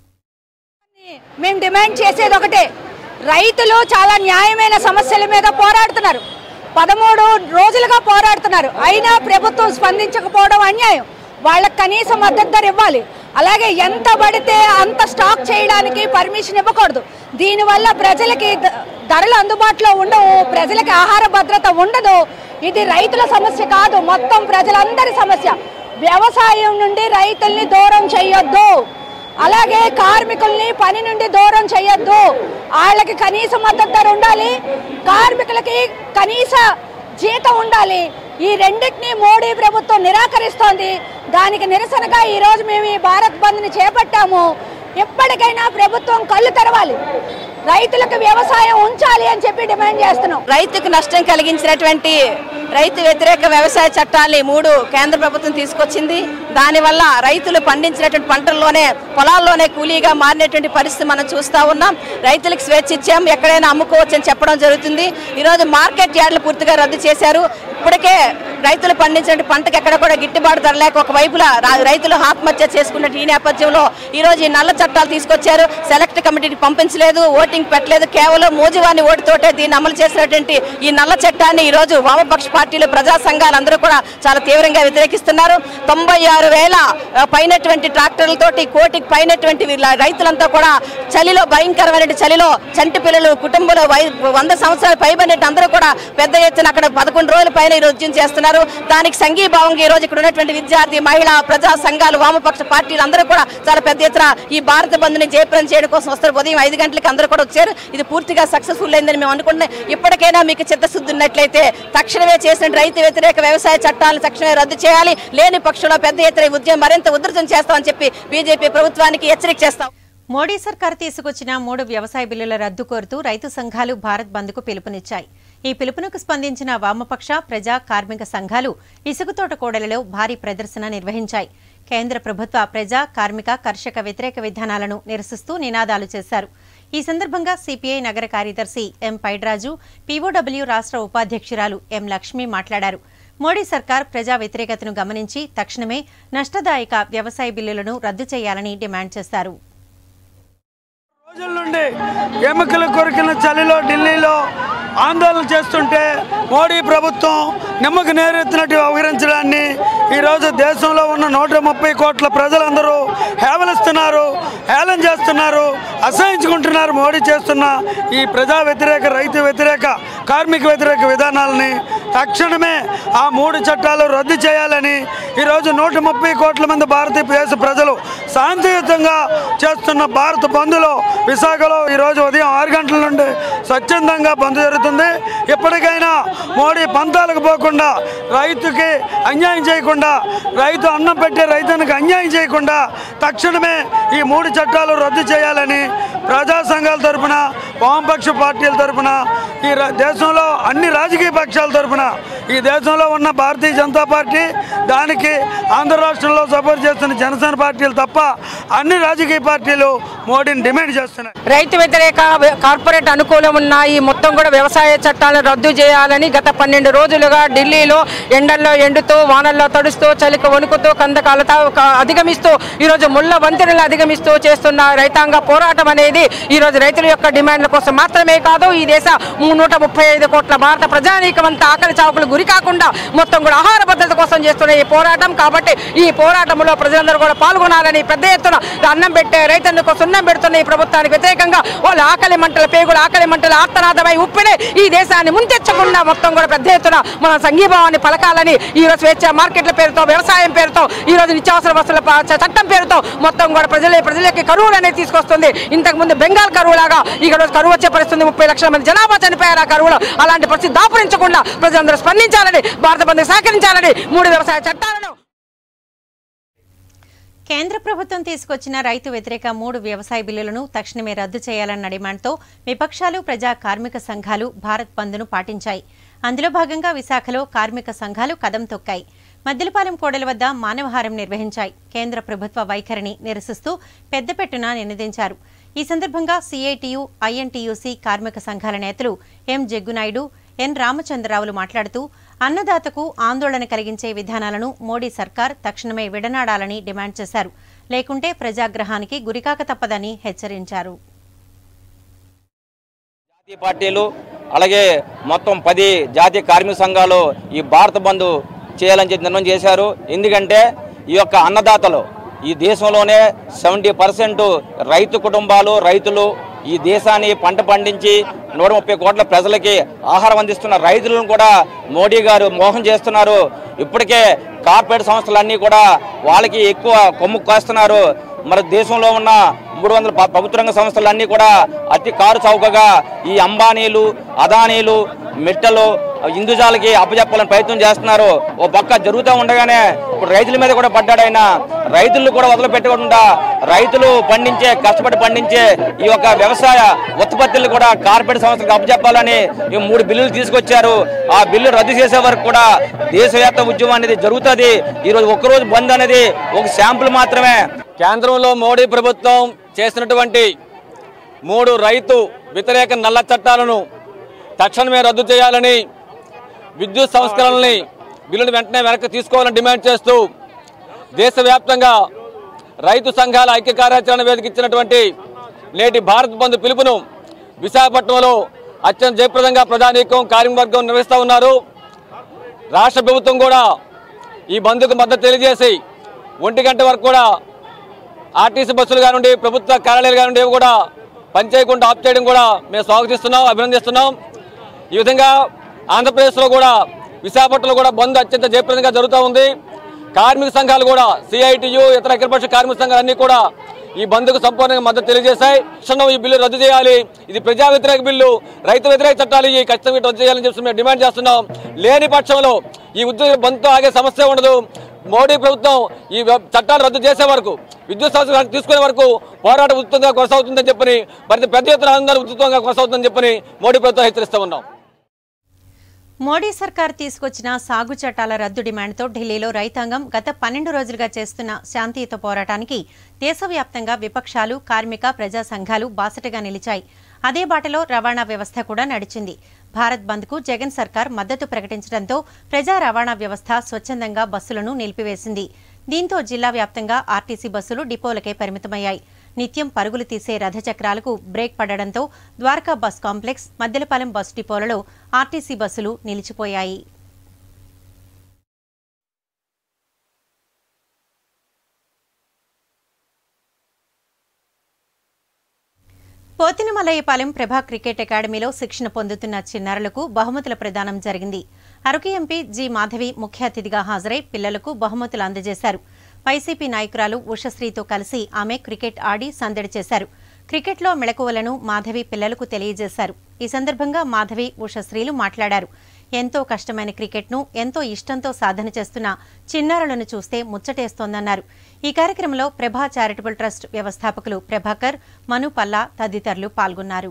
మేము డిమాండ్ చేసేది ఒకటే రైతులు చాలా న్యాయమైన సమస్యల మీద పోరాడుతున్నారు పదమూడు రోజులుగా పోరాడుతున్నారు అయినా ప్రభుత్వం స్పందించకపోవడం అన్యాయం వాళ్ళకి కనీస మద్దతు ధర ఇవ్వాలి అలాగే ఎంత పడితే అంత స్టాక్ చేయడానికి పర్మిషన్ ఇవ్వకూడదు దీనివల్ల ప్రజలకి ద- ధరలు అందుబాటులో ఉండవు ప్రజలకి ఆహార భద్రత ఉండదు ఇది రైతుల సమస్య కాదు మొత్తం ప్రజలందరి సమస్య వ్యవసాయం నుండి రైతుల్ని దూరం చేయొద్దు అలాగే కార్మికుల్ని పని నుండి దూరం చేయొద్దు వాళ్ళకి కనీస మద్దతు ధర ఉండాలి కార్మికులకి కనీస జీతం ఉండాలి ఈ రెండింటిని మోడీ ప్రభుత్వం నిరాకరిస్తోంది దానికి నిరసనగా ఈ రోజు మేము ఈ భారత్ బంద్ని చేపట్టాము ఎప్పటికైనా ప్రభుత్వం కళ్ళు తెరవాలి రైతులకు వ్యవసాయం ఉంచాలి అని చెప్పి డిమాండ్ చేస్తున్నాం రైతుకు నష్టం కలిగించినటువంటి రైతు వ్యతిరేక వ్యవసాయ చట్టాల్ని మూడు కేంద్ర ప్రభుత్వం తీసుకొచ్చింది దానివల్ల రైతులు పండించినటువంటి పంటల్లోనే పొలాల్లోనే కూలీగా మారినటువంటి పరిస్థితి మనం చూస్తూ ఉన్నాం రైతులకు స్వేచ్ఛ ఇచ్చాం ఎక్కడైనా అమ్ముకోవచ్చు అని చెప్పడం జరుగుతుంది ఈరోజు మార్కెట్ యార్డులు పూర్తిగా రద్దు చేశారు ఇప్పటికే రైతులు పండించిన పంటకు ఎక్కడ కూడా గిట్టుబాటు ధర లేక ఒకవైపులా రా- రైతులు ఆత్మహత్య చేసుకున్నట్టు ఈ నేపథ్యంలో ఈ రోజు ఈ నల్ల చట్టాలు తీసుకొచ్చారు సెలెక్ట్ కమిటీకి పంపించలేదు ఓటింగ్ పెట్టలేదు కేవలం మోజువాని ఓటుతోటే దీన్ని అమలు చేసినటువంటి ఈ నల్ల చట్టాన్ని ఈ రోజు వామపక్ష పార్టీలు ప్రజా సంఘాలు అందరూ కూడా చాలా తీవ్రంగా వ్యతిరేకిస్తున్నారు తొంభై ఆరు వేల ఆ, పైనటువంటి ట్రాక్టర్లతోటి కోటికి పైనటువంటి వీళ్ళ రైతులంతా కూడా చలిలో భయంకరమైన చలిలో చంటి పిల్లలు కుటుంబంలో వై వంద సంవత్సరాలు పైబడినట్టు అందరూ కూడా పెద్ద ఎత్తున అక్కడ పదకొండు రోజుల పైన ఈ రోజు ఉద్యమం చేస్తున్నారు దానికి సంఘీభావంగా ఈ రోజు ఇక్కడ ఉన్నటువంటి విద్యార్థి మహిళా ప్రజా సంఘాలు వామపక్ష పార్టీలు అందరూ కూడా చాలా పెద్ద ఎత్తున ఈ భారత బంద్ని జయప్రదం చేయడం కోసం వస్తారు ఉదయం ఐదు గంటలకి అందరూ కూడా వచ్చారు ఇది పూర్తిగా సక్సెస్ఫుల్ అయిందని మేము అనుకుంటున్నాం ఇప్పటికైనా మీకు చిత్తశుద్ధి ఉన్నట్లయితే తక్షణమే చేసిన రైతు వ్యతిరేక వ్యవసాయ చట్టాలను తక్షణమే రద్దు చేయాలి లేని పక్షంలో పెద్ద ఎత్తున ఈ ఉద్యమం మరింత ఉధృతం చేస్తామని చెప్పి బీజేపీ ప్రభుత్వానికి హెచ్చరిక చేస్తాం మోడీ సర్కార్ తీసుకొచ్చిన మూడు వ్యవసాయ బిల్లుల రద్దు కోరుతూ రైతు సంఘాలు భారత్ బంద్కు పిలుపునిచ్చాయి ఈ పిలుపునకు స్పందించిన వామపక్ష ప్రజా కార్మిక సంఘాలు ఇసుకతోట కూడలిలో భారీ ప్రదర్శన నిర్వహించాయి కేంద్ర ప్రభుత్వ ప్రజా కార్మిక కర్షక వ్యతిరేక విధానాలను నిరసిస్తూ నినాదాలు చేశారు ఈ సందర్భంగా సిపిఐ నగర కార్యదర్శి ఎం పైడ్రాజు పీఓడబ్ల్యూ రాష్ట్ర ఉపాధ్యక్షురాలు ఎం లక్ష్మి మాట్లాడారు మోడీ సర్కార్ ప్రజా వ్యతిరేకతను గమనించి తక్షణమే నష్టదాయక వ్యవసాయ బిల్లులను రద్దు చేయాలని డిమాండ్ చేశారు రోజుల నుండి ఎముకలు కొరికిన చలిలో ఢిల్లీలో ఆందోళన చేస్తుంటే మోడీ ప్రభుత్వం నిమ్మకు నేరెత్తినట్టు వ్యవహరించడాన్ని ఈరోజు దేశంలో ఉన్న నూట ముప్పై కోట్ల ప్రజలందరూ హేవలిస్తున్నారు హేళన చేస్తున్నారు అసహించుకుంటున్నారు మోడీ చేస్తున్న ఈ ప్రజా వ్యతిరేక రైతు వ్యతిరేక కార్మిక వ్యతిరేక విధానాలని తక్షణమే ఆ మూడు చట్టాలు రద్దు చేయాలని ఈరోజు నూట ముప్పై కోట్ల మంది భారతదేశ ప్రజలు శాంతియుతంగా చేస్తున్న భారత బంద్లో విశాఖలో ఈరోజు ఉదయం ఆరు గంటల నుండి స్వచ్ఛందంగా బంద్ జరుగుతుంది ఇప్పటికైనా మోడీ పంతాలకు పోకుండా రైతుకి అన్యాయం చేయకుండా రైతు అన్నం పెట్టే రైతునికి అన్యాయం చేయకుండా తక్షణమే ఈ మూడు చట్టాలు రద్దు చేయాలని ప్రజా సంఘాల తరపున వామపక్ష పార్టీల తరపున ఈ రా- దేశంలో అన్ని రాజకీయ పక్షాల తరపున ఈ దేశంలో ఉన్న భారతీయ జనతా పార్టీ దానికి ఆంధ్ర రాష్ట్రంలో సపోర్ట్ చేస్తున్న జనసేన పార్టీలు తప్ప అన్ని రాజకీయ పార్టీలు మోడీని డిమాండ్ చేస్తున్నాయి రైతు వ్యతిరేక వ్య- కార్పొరేట్ అనుకూలం ఉన్న ఈ మొత్తం కూడా వ్యవసాయ చట్టాలను రద్దు చేయాలని గత పన్నెండు రోజులుగా ఢిల్లీలో ఎండల్లో ఎండుతూ వానల్లో తడుస్తూ చలికి వణుకుతూ కందకాలతో క- అధిగమిస్తూ ఈరోజు ముళ్ళ వంతెనలు అధిగమిస్తూ చేస్తున్న రైతాంగ పోరాటం అనేది ఈరోజు రైతుల యొక్క డిమాండ్ల కోసం మాత్రమే కాదు ఈ దేశ నూట ముప్పై ఐదు కోట్ల భారత ప్రజానీకం అంతా ఆకలి చావుకులు గురి కాకుండా మొత్తం కూడా ఆహార భద్రత కోసం చేస్తున్న ఈ పోరాటం కాబట్టి ఈ పోరాటంలో ప్రజలందరూ కూడా పాల్గొనాలని పెద్ద ఎత్తున అన్నం పెట్టే రైతులకు సున్నం పెడుతున్న ఈ ప్రభుత్వానికి వ్యతిరేకంగా వాళ్ళ ఆకలి మంటల పేగులు ఆకలి మంటల ఆర్తనాదమై ఉప్పినే ఈ దేశాన్ని ముంచెచ్చకుండా మొత్తం కూడా పెద్ద ఎత్తున మన సంఘీభావాన్ని పలకాలని ఈ రోజు స్వేచ్ఛ మార్కెట్ల పేరుతో వ్యవసాయం పేరుతో ఈ రోజు నిత్యావసర వస్తువుల ప- చ- చట్టం పేరుతో మొత్తం కూడా ప్రజలే ప్రజలకి కరువులు అనేది తీసుకొస్తుంది ఇంతకు ముందు బెంగాల్ కరువు లాగా ఈ రోజు కరువు వచ్చే పరిస్థితుంది ముప్పై లక్షల మంది జనాభా చనిపోయారు ఆ కరువులో అలాంటి పరిస్థితి దాపురించకుండా ప్రజలందరూ స్పందించాలని భారత బంధు సహకరించాలని మూడు వ్యవసాయ చట్టాలను కేంద్ర ప్రభుత్వం తీసుకొచ్చిన రైతు వ్యతిరేక మూడు వ్యవసాయ బిల్లులను తక్షణమే రద్దు చేయాలన్న డిమాండ్తో విపక్షాలు ప్రజా కార్మిక సంఘాలు భారత్ బంద్ను పాటించాయి అందులో భాగంగా విశాఖలో కార్మిక సంఘాలు కదం తొక్కాయి మద్దిలపాలెం కోడల వద్ద మానవహారం నిర్వహించాయి కేంద్ర ప్రభుత్వ వైఖరిని నిరసిస్తూ పెద్దపెట్టున నినదించారు ఈ సందర్భంగా సిఐటియు ఐఎన్టీయూసీ కార్మిక సంఘాల నేతలు ఎం జగ్గునాయుడు ఎన్ రామచంద్రరావులు మాట్లాడుతూ అన్నదాతకు ఆందోళన కలిగించే విధానాలను మోడీ సర్కార్ తక్షణమే విడనాడాలని డిమాండ్ చేశారు లేకుంటే ప్రజాగ్రహానికి గురికాక తప్పదని హెచ్చరించారు జాతీయ పార్టీలు అలాగే మొత్తం పది జాతీయ కార్మిక సంఘాలు ఈ భారత బంద్ చేయాలని చెప్పి నిర్ణయం చేశారు ఎందుకంటే ఈ యొక్క అన్నదాతలు ఈ దేశంలోనే సెవెంటీ పర్సెంట్ రైతు కుటుంబాలు రైతులు ఈ దేశాన్ని పంట పండించి నూట ముప్పై కోట్ల ప్రజలకి ఆహారం అందిస్తున్న రైతులను కూడా మోడీ గారు మోసం చేస్తున్నారు ఇప్పటికే కార్పొరేట్ సంస్థలన్నీ కూడా వాళ్ళకి ఎక్కువ కొమ్ము కాస్తున్నారు మరి దేశంలో ఉన్న మూడు వందల ప- ప్రభుత్వ రంగ సంస్థలన్నీ కూడా అతి కారు చౌకగా ఈ అంబానీలు అదానీలు మిట్టలు ఇందుజాలకి అప్పచెప్పాలని ప్రయత్నం చేస్తున్నారు ఓ పక్క జరుగుతూ ఉండగానే ఇప్పుడు రైతుల మీద కూడా పడ్డాడు ఆయన రైతులు కూడా వదిలిపెట్టకుండా రైతులు పండించే కష్టపడి పండించే ఈ యొక్క వ్యవసాయ ఉత్పత్తులు కూడా కార్పొరేట్ సంస్థలకు అప్పచెప్పాలని ఈ మూడు బిల్లులు తీసుకొచ్చారు ఆ బిల్లు రద్దు చేసే వరకు కూడా దేశవ్యాప్త ఉద్యమం అనేది జరుగుతుంది ఈరోజు ఒక్కరోజు బంద్ అనేది ఒక శాంపుల్ మాత్రమే కేంద్రంలో మోడీ ప్రభుత్వం చేసినటువంటి మూడు రైతు వ్యతిరేక నల్ల చట్టాలను తక్షణమే రద్దు చేయాలని విద్యుత్ సంస్కరణల్ని బిల్లును వెంటనే వెనక్కి తీసుకోవాలని డిమాండ్ చేస్తూ దేశవ్యాప్తంగా రైతు సంఘాల ఐక్య కార్యాచరణ వేదిక ఇచ్చినటువంటి నేటి భారత్ బంద్ పిలుపును విశాఖపట్నంలో అత్యంత జయప్రదంగా ప్రజానీకం కార్యవర్గం నిర్వహిస్తూ ఉన్నారు రాష్ట్ర ప్రభుత్వం కూడా ఈ బంద్కు మద్దతు తెలియజేసి ఒంటి గంట వరకు కూడా ఆర్టీసీ బస్సులు కానివ్వండి ప్రభుత్వ కార్యాలయాలు కానివ్వండి ఇవి కూడా పనిచేయకుండా ఆఫ్ చేయడం కూడా మేము స్వాగతిస్తున్నాం అభినందిస్తున్నాం ఈ విధంగా ఆంధ్రప్రదేశ్లో కూడా విశాఖపట్నంలో కూడా బంద్ అత్యంత జయప్రదంగా జరుగుతూ ఉంది కార్మిక సంఘాలు కూడా సిఐటియు ఇతర అఖిలపక్ష కార్మిక సంఘాలన్నీ కూడా ఈ బంద్కు సంపూర్ణంగా మద్దతు తెలియజేశాయి క్షణం ఈ బిల్లు రద్దు చేయాలి ఇది ప్రజా వ్యతిరేక బిల్లు రైతు వ్యతిరేక చట్టాలు ఈ ఖచ్చితంగా రద్దు చేయాలని చెప్పి మేము డిమాండ్ చేస్తున్నాం లేని పక్షంలో ఈ ఉద్యోగ బంద్తో ఆగే సమస్య ఉండదు మోడీ ప్రభుత్వం ఈ వ్య- చట్టాలు రద్దు చేసే వరకు విద్యుత్ సంస్థలు తీసుకునే వరకు పోరాటం ఉచితంగా కొనసాగుతుందని చెప్పని మరి పెద్ద ఎత్తున ఆందోళన ఉచితంగా కొనసాగుతుందని చెప్పని మోడీ ప్రభుత్వం హెచ్చరిస్తూ ఉన్నాం మోడీ సర్కార్ తీసుకొచ్చిన సాగు చట్టాల రద్దు డిమాండ్తో ఢిల్లీలో రైతాంగం గత పన్నెండు రోజులుగా చేస్తున్న శాంతియుత పోరాటానికి దేశవ్యాప్తంగా విపక్షాలు కార్మిక ప్రజా సంఘాలు బాసటగా నిలిచాయి అదే బాటలో రవాణా వ్యవస్థ కూడా నడిచింది భారత్ బంద్కు జగన్ సర్కార్ మద్దతు ప్రకటించడంతో ప్రజా రవాణా వ్యవస్థ స్వచ్ఛందంగా బస్సులను నిలిపివేసింది దీంతో జిల్లా వ్యాప్తంగా ఆర్టీసీ బస్సులు డిపోలకే పరిమితమయ్యాయి నిత్యం పరుగులు తీసే రథచక్రాలకు బ్రేక్ పడడంతో Dwaraka bus complex Maddelapalem bus డిపోలలో ఆర్టీసీ బస్సులు నిలిచిపోయాయి పోతినమలయ్యపాలెం ప్రభా క్రికెట్ అకాడమీలో శిక్షణ పొందుతున్న చిన్నారులకు బహుమతుల ప్రదానం జరిగింది అరకు ఎంపీ జి మాధవి ముఖ్య అతిథిగా హాజరై పిల్లలకు బహుమతులు అందజేశారు వైసీపీ నాయకురాలు ఉషశ్రీతో కలిసి ఆమె క్రికెట్ ఆడి సందడి చేశారు క్రికెట్లో మెళకువలను మాధవి పిల్లలకు తెలియజేశారు ఈ సందర్భంగా మాధవి ఉషశ్రీలు మాట్లాడారు ఎంతో కష్టమైన క్రికెట్ను ఎంతో ఇష్టంతో సాధన చేస్తున్న చిన్నారులను చూస్తే ముచ్చటేస్తోందన్నారు ఈ కార్యక్రమంలో ప్రభా చారిటబుల్ ట్రస్ట్ వ్యవస్థాపకులు ప్రభాకర్ మను పల్లా తదితరులు పాల్గొన్నారు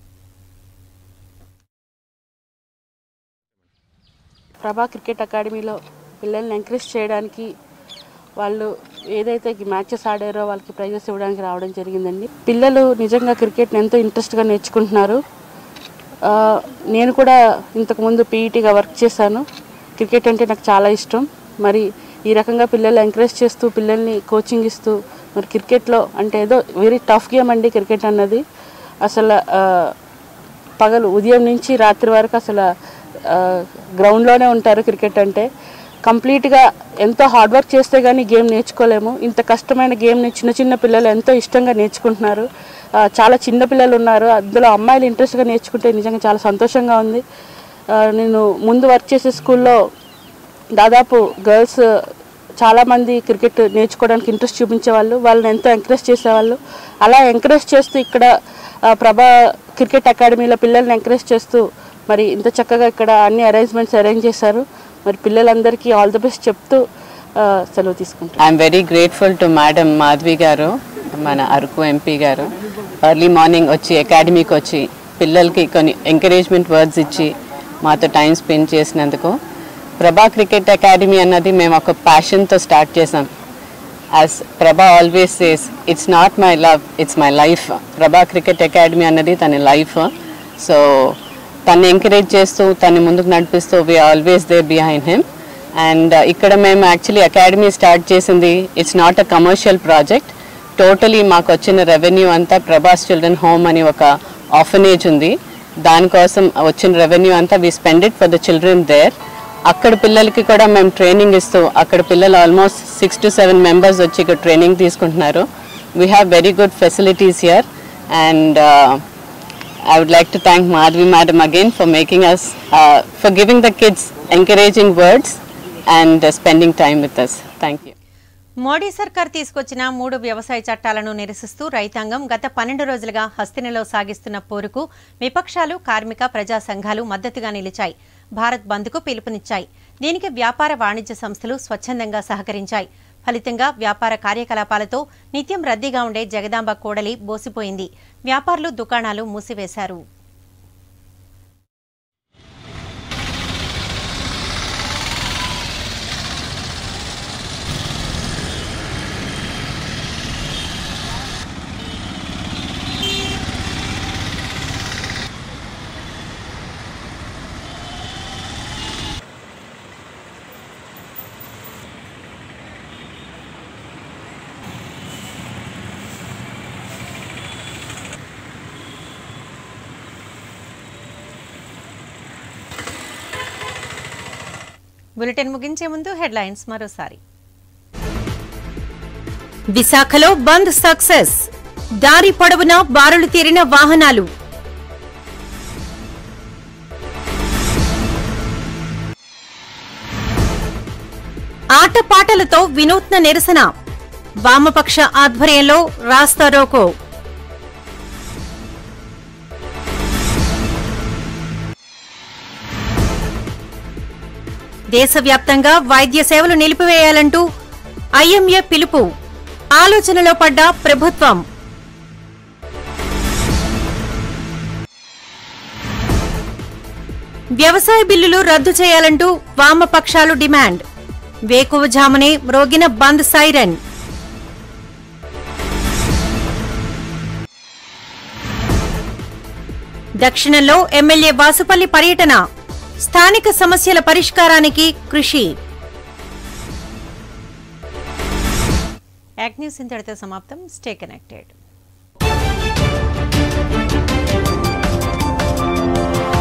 ప్రభా క్రికెట్ అకాడమీలో పిల్లల్ని ఎంకరేజ్ చేయడానికి వాళ్ళు ఏదైతే మ్యాచెస్ ఆడారో వాళ్ళకి ప్రైజెస్ ఇవ్వడానికి రావడం జరిగిందండి పిల్లలు నిజంగా క్రికెట్ని ఎంతో ఇంట్రెస్ట్గా నేర్చుకుంటున్నారు ఆ, నేను కూడా ఇంతకుముందు పీఈటీగా వర్క్ చేశాను క్రికెట్ అంటే నాకు చాలా ఇష్టం మరి ఈ రకంగా పిల్లలు ఎంకరేజ్ చేస్తూ పిల్లల్ని కోచింగ్ ఇస్తూ మరి క్రికెట్లో అంటే ఏదో వెరీ టఫ్ గేమ్ అండి క్రికెట్ అన్నది అసలు ఆ, పగలు ఉదయం నుంచి రాత్రి వరకు అసలు ఆ, గ్రౌండ్లోనే ఉంటారు క్రికెట్ అంటే కంప్లీట్గా ఎంతో హార్డ్ వర్క్ చేస్తే కానీ గేమ్ నేర్చుకోలేము ఇంత కష్టమైన గేమ్ని చిన్న చిన్న పిల్లలు ఎంతో ఇష్టంగా నేర్చుకుంటున్నారు ఆ, చాలా చిన్న పిల్లలు ఉన్నారు అందులో అమ్మాయిలు ఇంట్రెస్ట్గా నేర్చుకుంటే నిజంగా చాలా సంతోషంగా ఉంది ఆ, నేను ముందు వర్క్ చేసే స్కూల్లో దాదాపు గర్ల్స్ చాలామంది క్రికెట్ నేర్చుకోవడానికి ఇంట్రెస్ట్ చూపించేవాళ్ళు వాళ్ళని ఎంతో ఎంకరేజ్ చేసేవాళ్ళు అలా ఎంకరేజ్ చేస్తూ ఇక్కడ ఆ, ప్రభా క్రికెట్ అకాడమీలో పిల్లల్ని ఎంకరేజ్ చేస్తూ మరి ఇంత చక్కగా ఇక్కడ అన్ని అరేంజ్మెంట్స్ అరేంజ్ చేశారు మరి పిల్లలందరికీ ఆల్ ది బెస్ట్ చెప్తూ ఆ, సెలవు తీసుకుంటాను I'm very grateful to madam Madhavi garu మన Araku MP garu early morning వచ్చి అకాడమీకి వచ్చి పిల్లలకి కొన్ని ఎంకరేజ్మెంట్ వర్డ్స్ ఇచ్చి మాతో టైం స్పెండ్ చేసినందుకు ప్రభా క్రికెట్ అకాడమీ అన్నది మేము ఒక ప్యాషన్తో స్టార్ట్ చేసాం as Prabha always says it's not my love it's my life Prabha cricket academy అన్నది తన లైఫ్ సో తను ఎంకరేజ్ చేస్తూ తన్ని ముందుకు నడిపిస్తూ we always they behind him and ఇక్కడ మేము యాక్చువల్లీ అకాడమీ స్టార్ట్ చేసింది it's not a commercial project totally మాకు వచ్చిన రెవెన్యూ అంతా ప్రభాస్ చిల్డ్రన్ హోమ్ అని ఒక ఆఫనేజ్ ఉంది దానికోసం వచ్చిన రెవెన్యూ అంతా we spend it for the children there అక్కడ పిల్లలకి కూడా మేము ట్రైనింగ్ ఇస్తూ అక్కడ పిల్లలు almost six to seven members వచ్చి ఇక్కడ ట్రైనింగ్ తీసుకుంటున్నారు we have very good facilities here and I would like to thank Madhvi Madam again for making us, uh, for giving the kids encouraging words and uh, spending time with us. Thank you. Modi సర్కార్ తీసుకొచ్చిన మూడు వ్యవసాయ చట్టాలను నిరసిస్తూ రైతాంగం గత పన్నెండు రోజులుగా హస్తినలో సాగిస్తున్న పోరుకు విపక్షాలు కార్మిక ప్రజా సంఘాలు మద్దతుగా నిలిచాయి భారత్ బంద్కు పిలుపునిచ్చాయి దీనికి వ్యాపార వాణిజ్య సంస్థలు స్వచ్ఛందంగా సహకరించాయి ఫలితంగా వ్యాపార కార్యకలాపాలతో నిత్యం రద్దీగా ఉండే జగదాంబ కూడలి బోసిపోయింది వ్యాపారులు దుకాణాలు మూసివేశారు బులెటిన్ ముగించే ముందు హెడ్లైన్స్ మరోసారి విశాఖలో బంద్ సక్సెస్ దారి పొడవునా బారులు తీరిన వాహనాలు ఆటపాటలతో వినూత్న నిరసన వామపక్ష ఆధ్వర్యంలో రాస్తారోకో దేశవ్యాప్తంగా వైద్య సేవలు నిలిపివేయాలంటూ ఐఎంఏ పిలుపు ఆలోచనలో పడ్డ ప్రభుత్వం వ్యవసాయ బిల్లులు రద్దు చేయాలంటూ వామపక్షాలు డిమాండ్ వేకువజామునే మ్రోగిన బంద్ సైరన్ దక్షిణంలో ఎమ్మెల్యే వాసుపల్లి పర్యటన స్థానిక సమస్యల పరిష్కారానికి కృషి యాక్ న్యూస్ ఇంతటితో సమాప్తం స్టే కనెక్టెడ్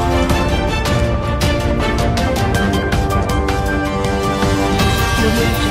Thank you.